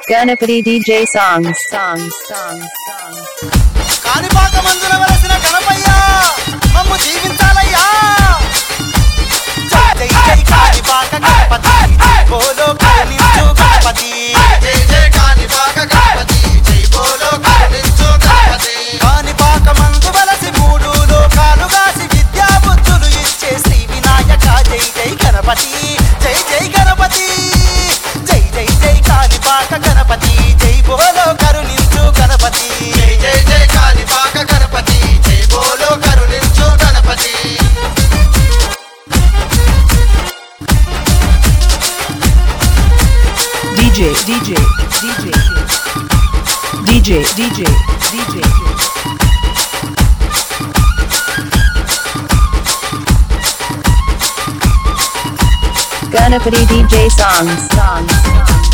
Ganapati DJ songs, songs, songs, songs. Kanipaka మందుల వెలసిన గణపయ్య మమ్ము జీవించాలయ్యా జై జై జై కాణిపాక గణపతి బోలో కరుణించు గణపతి జై జై కాణిపాక గణపతి జై బోలో కరుణించు గణపతి కాణిపాక మందు వెలసి మూడు లోకాలు కాసి విద్యా బుద్ధులు ఇచ్చే శ్రీ వినాయక జై జై గణపతి జై జై గణపతి జై జై జై కాణిపాక గణపతి జై బోలో కరుణించు గణపతి జై జై జై కాణిపాక గణపతి జై బోలో కరుణించు Ganapati DJ, DJ, DJ, DJ, DJ, DJ. Ganapati DJ songs, songs, songs.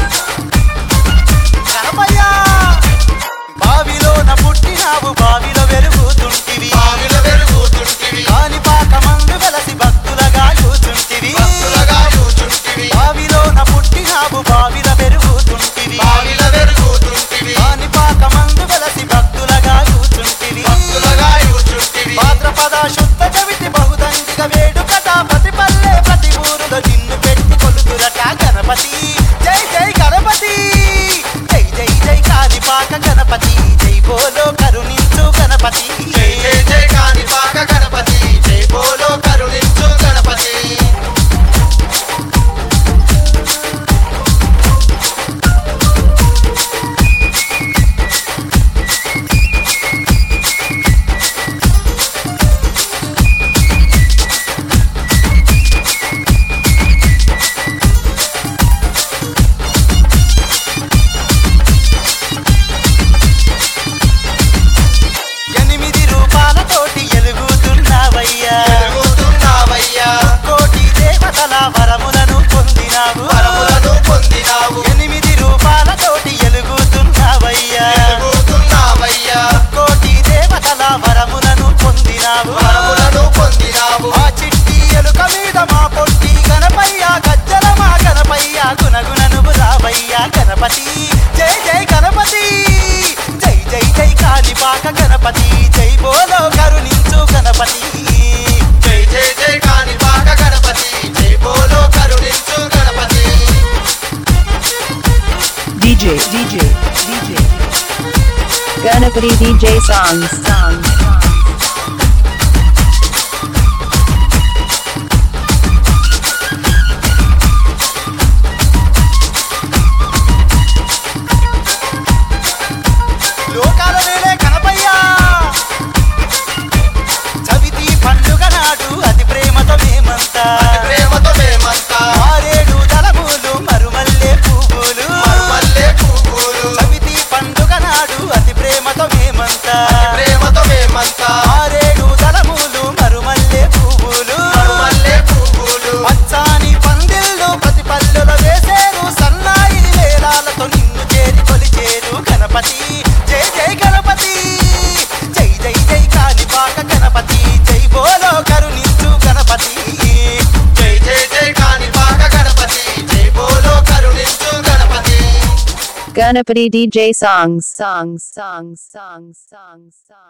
Ganapayya బావిలోన పుట్టినావు బావిలో వెలుగుతుంటివి బావిల వెలుగుతుంటివి కాణిపాక మందు వెలసి భక్తులగా కూచుంటివి భక్తులగా కూచుంటివి బావిలోన పుట్టినావు బావిల వెలుగుతుంటివి బావిల వెలుగుతుంటివి కాణిపాక మందు వెలసి భక్తులగా కూచుంటివి భక్తులగా కూచుంటివి భాద్రపద శుద్ధ చవితి బహుదండిగ వేడుకట ప్రతి పల్లె ప్రతి ఊరులో నిన్ను పెట్టి కొలుతురట గణపతి జై జై గణపతి జై జై జై కాణిపాక గణపతి జై బోలో కరుణించు గణపతి జై జై జై కాణిపాక గణపతి జై బోలో కరుణించు గణపతి ఎనిమిది రూపాలతోటి ఎలుగుతున్నావయ్యా వెలుగుతున్నావయ్యా కోటి దేవతల వరములను పొందినావు వరములను పొందినావు ఎనిమిది రూపాలతోటి ఎలుగుతున్నావయ్యా వెలుగుతున్నావయ్యా కోటి దేవతల వరములను పొందినావు వరములను పొందినావు ఆ చిట్టి ఎలుక మీద మా పొట్టి గణపయ్య గజ్జల మా గణపయ్య గుణగుణను రావయ్య గణపతి జై జై గణపతి జై జై జై కాణిపాక గణపతి జై బోలో కరుణించు గణపతి జై జై జై కాణిపాక గణపతి జై బోలో కరుణించు Ganapati DJ, DJ, DJ. Ganapati DJ songs, songs, songs. లోకాల వేలే గణపయ్యా చవితి పండుగ నాడు అతి ప్రేమతో మేమంతా ప్రేమతో మేమంతా ఆరేడు తలములు మరుమల్లే పువ్వులు మరుమల్లే పువ్వులు చవితి పండుగ నాడు అతి ప్రేమతో మేమంతా ప్రేమతో మేమంతా ఆరేడు తలములు మరుమల్లే పువ్వులు మరుమల్లే పువ్వులు పచ్చాని పందిళ్ళు ప్రతి పల్లెలో వేసేరు సన్నాయి వేలాలతో నిన్ను చేరి కొలిచేరు గణపతి జై జై గణపతి జై జై జై కాణిపాక గణపతి జై బోలో కరుణించు గణపతి జై జై జై కాణిపాక గణపతి జై బోలో కరుణించు Ganapati Ganapati DJ songs, songs, songs, songs, songs, songs.